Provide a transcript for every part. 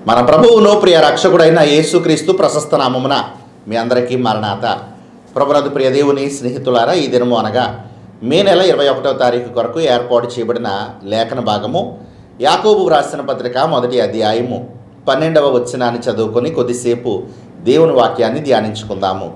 మన ప్రభువును ప్రియ రక్షకుడైన యేసుక్రీస్తు ప్రశస్త నామమున మీ అందరికీ మరణాత ప్రభునందు ప్రియ దేవుని స్నేహితులారా ఈ దినము అనగా మే నెల ఇరవై ఒకటవ తారీఖు కొరకు ఏర్పాటు చేయబడిన లేఖన భాగము యాకోబు వ్రాసిన పత్రిక మొదటి అధ్యాయము పన్నెండవ వచనాన్ని చదువుకొని కొద్దిసేపు దేవుని వాక్యాన్ని ధ్యానించుకుందాము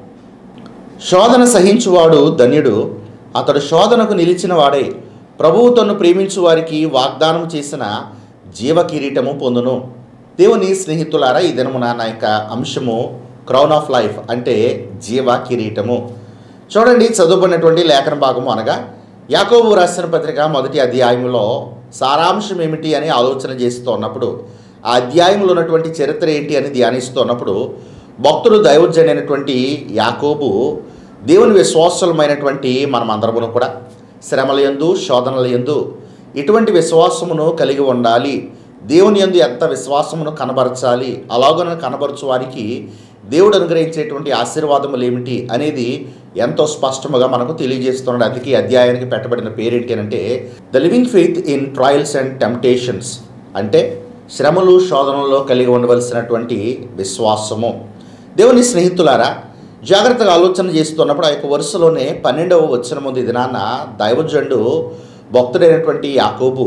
శోధన సహించువాడు ధన్యుడు అతడు శోధనకు నిలిచిన వాడై ప్రభువు తన్ను ప్రేమించు వారికి వాగ్దానం చేసిన జీవ కిరీటము పొందును దేవుని స్నేహితులారా ఈ దినమున నా యొక్క అంశము క్రౌన్ ఆఫ్ లైఫ్ అంటే జీవ కిరీటము చూడండి చదువుకున్నటువంటి లేఖన భాగము అనగా యాకోబు రాసిన పత్రిక మొదటి అధ్యాయంలో సారాంశం ఏమిటి అని ఆలోచన చేస్తున్నప్పుడు ఆ అధ్యాయంలో ఉన్నటువంటి చరిత్ర ఏంటి అని ధ్యానిస్తున్నప్పుడు భక్తుడు దైవజనైనటువంటి యాకోబు దేవుని విశ్వాసులమైనటువంటి మనమందరమును కూడా శ్రమల యందు శోధనల యందు ఇటువంటి విశ్వాసమును కలిగి ఉండాలి దేవుని యందు ఎంత విశ్వాసమును కనబరచాలి అలాగన కనబరచు వారికి దేవుడు అనుగ్రహించేటువంటి ఆశీర్వాదములు ఏమిటి అనేది ఎంతో స్పష్టముగా మనకు తెలియజేస్తున్నాడు అందుకే ఈ అధ్యాయానికి పెట్టబడిన పేరేంటి అంటే the living faith in trials and temptations అంటే శ్రమలు శోధనలో కలిగి ఉండవలసినటువంటి విశ్వాసము దేవుని స్నేహితులారా జాగ్రత్తగా ఆలోచన చేస్తున్నప్పుడు ఆ యొక్క వరుసలోనే పన్నెండవ వచ్చిన ముందు దినాన దైవజండు భక్తుడైనటువంటి యాకోబు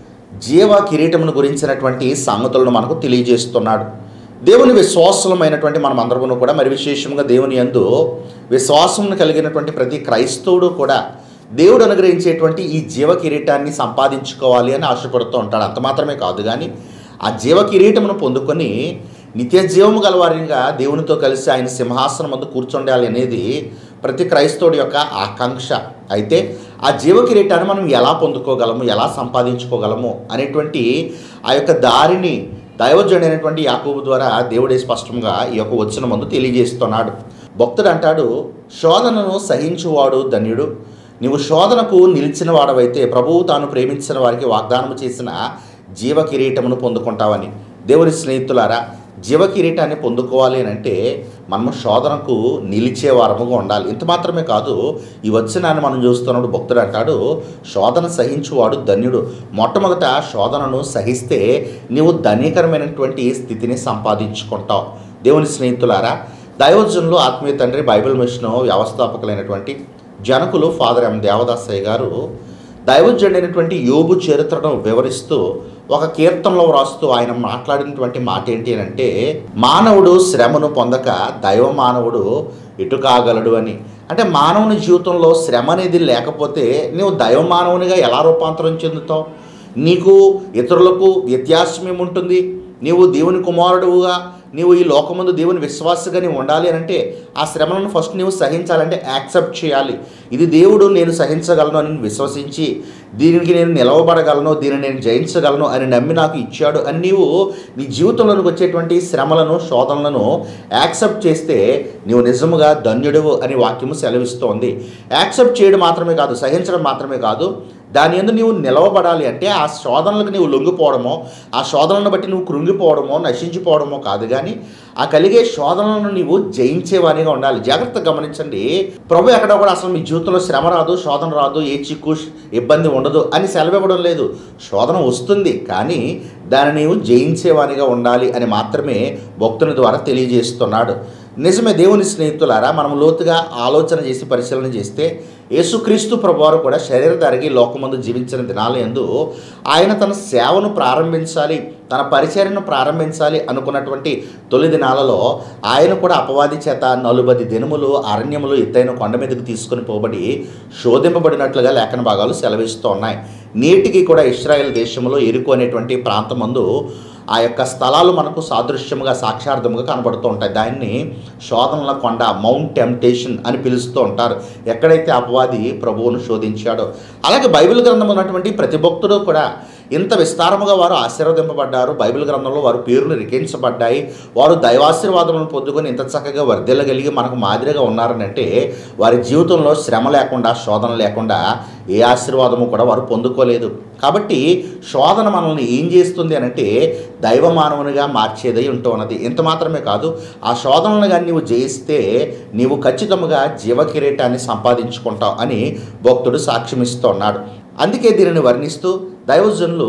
జీవ కిరీటమును గురించినటువంటి సంగతులను మనకు తెలియజేస్తున్నాడు దేవుని విశ్వాసమైనటువంటి మనం అందరము కూడా మరి విశేషంగా దేవుని యందు విశ్వాసమును కలిగినటువంటి ప్రతి క్రైస్తవుడు కూడా దేవుడు అనుగ్రహించేటువంటి ఈ జీవ కిరీటాన్ని సంపాదించుకోవాలి అని ఆశపడుతూ ఉంటాడు అంత మాత్రమే కాదు కానీ ఆ జీవ కిరీటమును పొందుకొని నిత్య జీవము గలవారిగా దేవునితో కలిసి ఆయన సింహాసనం ముందు కూర్చుండాలి అనేది ప్రతి క్రైస్తవుడి యొక్క ఆకాంక్ష అయితే ఆ జీవ కిరీటాన్ని మనం ఎలా పొందుకోగలము ఎలా సంపాదించుకోగలము అనేటువంటి ఆ యొక్క దారిని దైవజుడైనటువంటి యాకోబు ద్వారా దేవుడే స్పష్టంగా ఈ యొక్క వచ్చిన ముందు తెలియజేస్తున్నాడు భక్తుడు అంటాడు శోధనను సహించువాడు ధన్యుడు నీవు శోధనకు నిలిచిన వాడవైతే ప్రభువు తాను ప్రేమించిన వారికి వాగ్దానం చేసిన జీవ కిరీటమును పొందుకుంటావని దేవుని స్నేహితులారా జీవ కిరీటాన్ని పొందుకోవాలి అని అంటే మనము శోధనకు నిలిచే వారముగా ఉండాలి ఇంత మాత్రమే కాదు ఈ వచ్చినాన్ని మనం చూస్తున్నప్పుడు భక్తుడు అంటాడు శోధన సహించువాడు ధన్యుడు మొట్టమొదట శోధనను సహిస్తే నీవు ధన్యకరమైనటువంటి స్థితిని సంపాదించుకుంటావు దేవుని స్నేహితులారా దైవజనులు ఆత్మీయ తండ్రి బైబిల్ మిషన్ వ్యవస్థాపకులైనటువంటి జనకులు ఫాదర్ ఎం దేవదాసయ్య గారు దైవజనుడైనటువంటి యోబు చరిత్రను వివరిస్తూ ఒక కీర్తనలో వ్రాస్తూ ఆయన మాట్లాడినటువంటి మాట ఏంటి అని అంటే మానవుడు శ్రమను పొందక దైవ మానవుడు ఇటు కాగలడు అని అంటే మానవుని జీవితంలో శ్రమ అనేది లేకపోతే నీవు దైవ మానవునిగా ఎలా రూపాంతరం చెందుతావు నీకు ఇతరులకు వ్యత్యాసం ఏముంటుంది నీవు దేవుని కుమారుడుగా నీవు ఈ లోకముందు దేవుని విశ్వాసగా నీవు ఉండాలి అని అంటే ఆ శ్రమలను ఫస్ట్ నీవు సహించాలంటే యాక్సెప్ట్ చేయాలి ఇది దేవుడు నేను సహించగలను అని విశ్వసించి దీనికి నేను నిలవబడగలను దీనిని నేను జయించగలను అని నమ్మి నాకు ఇచ్చాడు అని నీవు నీ జీవితంలోనికి వచ్చేటువంటి శ్రమలను శోధనలను యాక్సెప్ట్ చేస్తే నీవు నిజముగా ధన్యుడు అని వాక్యము సెలవిస్తోంది యాక్సెప్ట్ చేయడం మాత్రమే కాదు సహించడం మాత్రమే కాదు దాని ఎందు నీవు నిలవబడాలి అంటే ఆ శోధనలకు నీవు లొంగిపోవడమో ఆ శోధనలను బట్టి నువ్వు కృంగిపోవడమో నశించిపోవడమో కాదు కానీ ఆ కలిగే శోధనలను నీవు జయించేవానిగా ఉండాలి జాగ్రత్తగా గమనించండి ప్రభు ఎక్కడ కూడా అసలు మీ జీవితంలో శ్రమ రాదు శోధన రాదు ఏ చిక్కు ఇబ్బంది ఉండదు అని సెలవివ్వడం లేదు శోధన వస్తుంది కానీ దాన్ని నీవు జయించేవానిగా ఉండాలి అని మాత్రమే భక్తుని ద్వారా తెలియజేస్తున్నాడు నిజమే దేవుని స్నేహితులారా మనం లోతుగా ఆలోచన చేసి పరిశీలన చేస్తే యేసుక్రీస్తు ప్రభువారు కూడా శరీరధారికి లోకమందు జీవించిన దినాల ఎందు ఆయన తన సేవను ప్రారంభించాలి తన పరిచర్యను ప్రారంభించాలి అనుకున్నటువంటి తొలి దినాలలో ఆయన కూడా అపవాది చేత నలుబది దినములు అరణ్యములు ఎత్తైన కొండ మీదకు తీసుకుని పోబడి శోధింపబడినట్లుగా లేఖన భాగాలు సెలవిస్తూ ఉన్నాయి నేటికి కూడా ఇస్రాయేల్ దేశంలో ఎరుకు అనేటువంటి ప్రాంతమందు ఆ యొక్క స్థలాలు మనకు సాదృశ్యముగా సాక్షార్థముగా కనబడుతూ ఉంటాయి దాన్ని శోధనల కొండ మౌంట్ టెంప్టేషన్ అని పిలుస్తూ ఉంటారు ఎక్కడైతే అపవాది ప్రభువును శోధించాడో అలాగే బైబిల్ గ్రంథం ఉన్నటువంటి ప్రతి భక్తుడు కూడా ఇంత విస్తారముగా వారు ఆశీర్వదింపబడ్డారు బైబిల్ గ్రంథంలో వారి పేర్లు లిఖించబడ్డాయి వారు దైవాశీర్వాదములను పొందుకొని ఇంత చక్కగా వర్ధిల్లగలిగి మనకు మాదిరిగా ఉన్నారని అంటే వారి జీవితంలో శ్రమ లేకుండా శోధన లేకుండా ఏ ఆశీర్వాదము కూడా వారు పొందుకోలేదు కాబట్టి శోధన మనల్ని ఏం చేస్తుంది అని అంటే దైవ మానవునిగా మార్చేదై ఉంటూ ఉన్నది ఇంత మాత్రమే కాదు ఆ శోధనను కానీ నీవు జయిస్తే నీవు ఖచ్చితంగా జీవ కిరీటాన్ని సంపాదించుకుంటావు అని భక్తుడు సాక్ష్యమిస్తూ ఉన్నాడు అందుకే దీనిని వర్ణిస్తూ దైవజనులు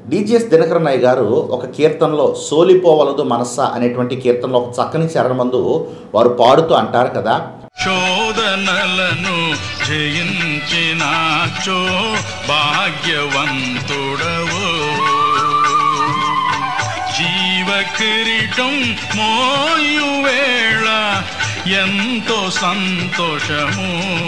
డిజిఎస్ దినకరన్ నాయ్ గారు ఒక కీర్తనలో సోలిపోవలదు మనస్స అనేటువంటి కీర్తనలో ఒక చక్కని చరణమందు వారు పాడుతూ అంటారు కదా శోధనలను జయించినాచో భాగ్యవంతుడవు జీవ కిరీటం మోయు వేళ ఎంతో సంతోషము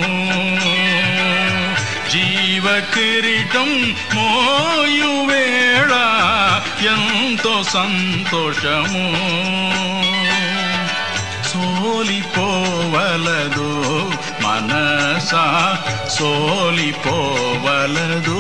జీవ కిరీటం మోయు వేళ ఎంతో సంతోషము సోలిపోవలదు మనసా సోలిపోవలదు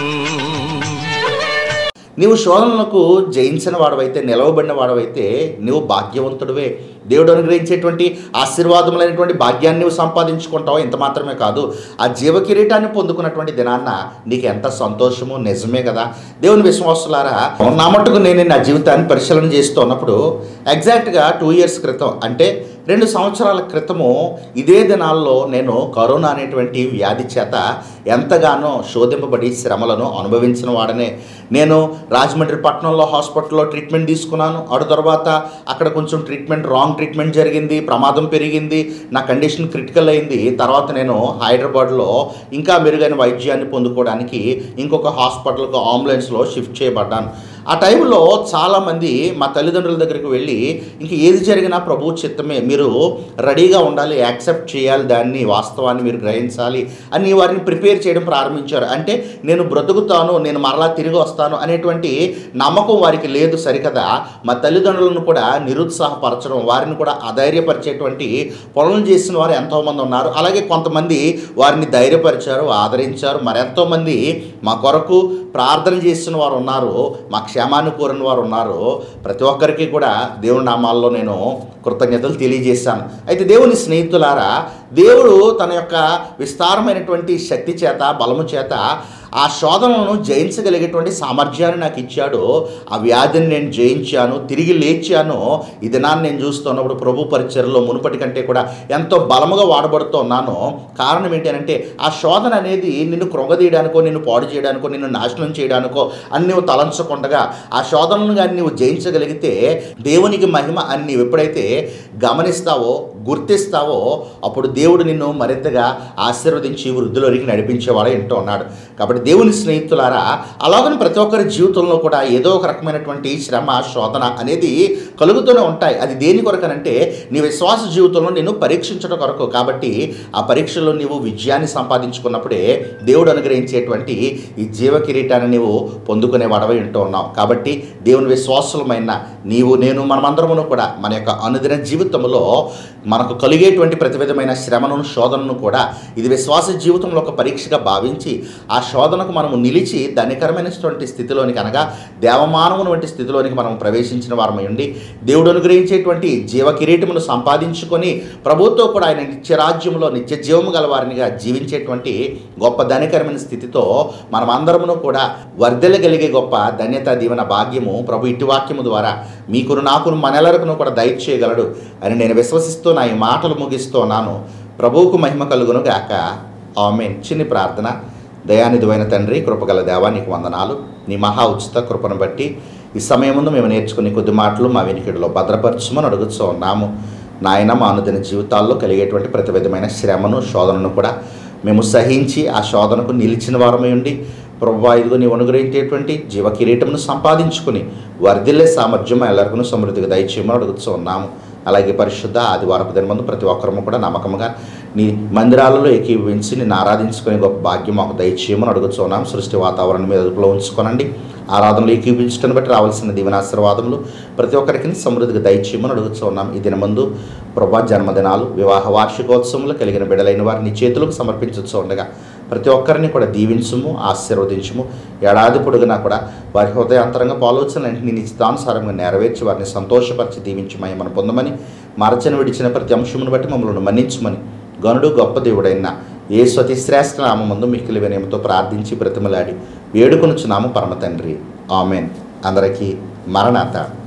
నీవు శోధనలకు జయించిన వాడవైతే నిలవబడిన వాడవైతే నీవు భాగ్యవంతుడివే దేవుడు అనుగ్రహించేటువంటి ఆశీర్వాదములైనటువంటి భాగ్యాన్ని నువ్వు సంపాదించుకుంటావు ఇంత మాత్రమే కాదు ఆ జీవ కిరీటాన్ని పొందుకున్నటువంటి దినాన్న నీకు ఎంత సంతోషము నిజమే కదా దేవుని విశ్వాసులారా నా మట్టుకు నేను నా జీవితాన్ని పరిశీలన చేస్తూ ఉన్నప్పుడు ఎగ్జాక్ట్గా టూ ఇయర్స్ క్రితం అంటే రెండు సంవత్సరాల క్రితము ఇదే దినాల్లో నేను కరోనా అనేటువంటి వ్యాధి చేత ఎంతగానో శోధింపబడి శ్రమలను అనుభవించిన వాడనే నేను రాజమండ్రి పట్టణంలో హాస్పిటల్లో ట్రీట్మెంట్ తీసుకున్నాను అటు తర్వాత అక్కడ కొంచెం ట్రీట్మెంట్ రాంగ్ ట్రీట్మెంట్ జరిగింది ప్రమాదం పెరిగింది నా కండిషన్ క్రిటికల్ అయింది తర్వాత నేను హైదరాబాద్లో ఇంకా మెరుగైన వైద్యాన్ని పొందుకోవడానికి ఇంకొక హాస్పిటల్కు అంబులెన్స్లో షిఫ్ట్ చేయబడ్డాను ఆ టైంలో చాలామంది మా తల్లిదండ్రుల దగ్గరికి వెళ్ళి ఇంక ఏది జరిగినా ప్రభు చిత్తమే మీరు రెడీగా ఉండాలి యాక్సెప్ట్ చేయాలి దాన్ని వాస్తవాన్ని మీరు గ్రహించాలి అని వారిని ప్రిపేర్ చేయడం ప్రారంభించారు అంటే నేను బ్రతుకుతాను నేను మరలా తిరిగి వస్తాను అనేటువంటి నమ్మకం వారికి లేదు సరికదా మా తల్లిదండ్రులను కూడా నిరుత్సాహపరచడం వారిని కూడా అధైర్యపరిచేటువంటి పనులు చేసిన వారు ఎంతోమంది ఉన్నారు అలాగే కొంతమంది వారిని ధైర్యపరిచారు ఆదరించారు మరెంతోమంది మా కొరకు ప్రార్థన చేసిన వారు ఉన్నారు మా క్షేమాన్ని కోరిన వారు ఉన్నారు ప్రతి ఒక్కరికి కూడా దేవుని నామాల్లో నేను కృతజ్ఞతలు తెలియజేశాను అయితే దేవుని స్నేహితులారా దేవుడు తన యొక్క విస్తారమైనటువంటి శక్తి చేత బలము చేత ఆ శోధనలను జయించగలిగేటువంటి సామర్థ్యాన్ని నాకు ఇచ్చాడు ఆ వ్యాధిని నేను జయించాను తిరిగి లేచాను ఈ దినాన్ని నేను చూస్తున్నప్పుడు ప్రభు పరిచయలో మునుపటి కంటే కూడా ఎంతో బలముగా వాడబడుతున్నాను కారణం ఏంటంటే ఆ శోధన అనేది నిన్ను కృంగదీయడానికో నిన్ను పాడు చేయడానికో నిన్ను నాశనం చేయడానికో అని నువ్వు తలంచకుండగా ఆ శోధనలను కానీ నువ్వు జయించగలిగితే దేవునికి మహిమ అని నీవు ఎప్పుడైతే గమనిస్తావో గుర్తిస్తావో అప్పుడు దేవుడు నిన్ను మరింతగా ఆశీర్వదించి వృద్ధిలోనికి నడిపించేవాడు ఏంటో ఉన్నాడు కాబట్టి దేవుని స్నేహితులారా అలాగని ప్రతి ఒక్కరి జీవితంలో కూడా ఏదో ఒక రకమైనటువంటి శ్రమ శోధన అనేది కలుగుతూనే ఉంటాయి అది దేని కొరకనంటే నీ విశ్వాస జీవితంలో నిన్ను పరీక్షించడం కొరకు కాబట్టి ఆ పరీక్షలో నీవు విజయాన్ని సంపాదించుకున్నప్పుడే దేవుడు అనుగ్రహించేటువంటి ఈ జీవ కిరీటాన్ని నీవు పొందుకునే వడవై ఉంటూ ఉన్నావు కాబట్టి దేవుని విశ్వాసులమైన నీవు నేను మనమందరమును కూడా మన యొక్క అనుదిన జీవితంలో మనకు కలిగేటువంటి ప్రతి విధమైన శ్రమను శోధనను కూడా ఇది విశ్వాస జీవితంలో ఒక పరీక్షగా భావించి ఆ శోధనకు మనము నిలిచి ధనికరమైనటువంటి స్థితిలోనికి అనగా దేవమానవుని వంటి స్థితిలోనికి మనం ప్రవేశించిన వారమై ఉండి దేవుడు అనుగ్రహించేటువంటి జీవ కిరీటమును సంపాదించుకొని ప్రభుత్వం కూడా ఆయన నిత్యరాజ్యంలో నిత్య జీవము గల వారినిగా జీవించేటువంటి గొప్ప ధనికరమైన స్థితితో మనం అందరమును కూడా వర్ధెలగలిగే గొప్ప ధన్యత దీవెన భాగ్యము ప్రభు ఇటు వాక్యము ద్వారా మీకును నాకును మనెలరకును కూడా దయచేయగలడు అని నేను విశ్వసిస్తూ నా ఈ మాటలు ముగిస్తున్నాను ప్రభువుకు మహిమ కలుగును గాక ఆమెన్ చిన్ని ప్రార్థన దయానిధివైన తండ్రి కృపగల దేవా నీకు వందనాలు నీ మహా ఉచిత కృపను బట్టి ఈ సమయం ముందు మేము నేర్చుకునే కొద్ది మాటలు మా వెనికిడిలో భద్రపరచుమని అడుగుతూ ఉన్నాము నాయన మా అనుదిన జీవితాల్లో కలిగేటువంటి ప్రతి విధమైన శ్రమను శోధనను కూడా మేము సహించి ఆ శోధనకు నిలిచిన వారమై ఉండి ప్రభా ఇదిగో నీవు అనుగ్రహించేటువంటి జీవ కిరీటమును సంపాదించుకుని వర్ధిల్లే సామర్థ్యం ఎల్లరికను సమృద్ధిగా దయచేయమని అడుగుతూ ఉన్నాము అలాగే పరిశుద్ధ ఆదివారపు దినమందు ప్రతి ఒక్కరము కూడా నమ్మకంగా నీ మందిరాలలో ఏకీభవించి నిన్ను ఆరాధించుకునే గొప్ప భాగ్యం మాకు దయచేయమని అడుగుతున్నాం సృష్టి వాతావరణం మీద అదుపులో ఉంచుకోనండి ఆరాధనలు ఏకీభవించడం బట్టి రావాల్సిన దీవెనాశీర్వాదములు ప్రతి ఒక్కరికి సమృద్ధిగా దయచేయమని అడుగుతున్నాం ఈ దినమందు ప్రభా జన్మదినాలు వివాహ వార్షికోత్సవములు కలిగిన బిడలైన వారిని చేతులకు సమర్పించవచ్చు ఉండగా ప్రతి ఒక్కరిని కూడా దీవించుము ఆశీర్వదించుము ఏడాది పొడుగునా కూడా వారి హృదయాంతరంగా ఆలోచనలు నీ నిశ్చితానుసారంగా నెరవేర్చి వారిని సంతోషపరిచి దీవించమని మనం పొందమని మరచని విడిచిన ప్రతి అంశమును బట్టి మమ్మల్ని మన్నించమని గనుడు గొప్ప దేవుడైన ఏ స్వతి శ్రేష్ఠ నామందు మిక్కిలి వినయంతో ప్రార్థించి బ్రతిమలాడి వేడుకొనుచున్నాము పరమ తండ్రి ఆమెన్ అందరికీ మరణాత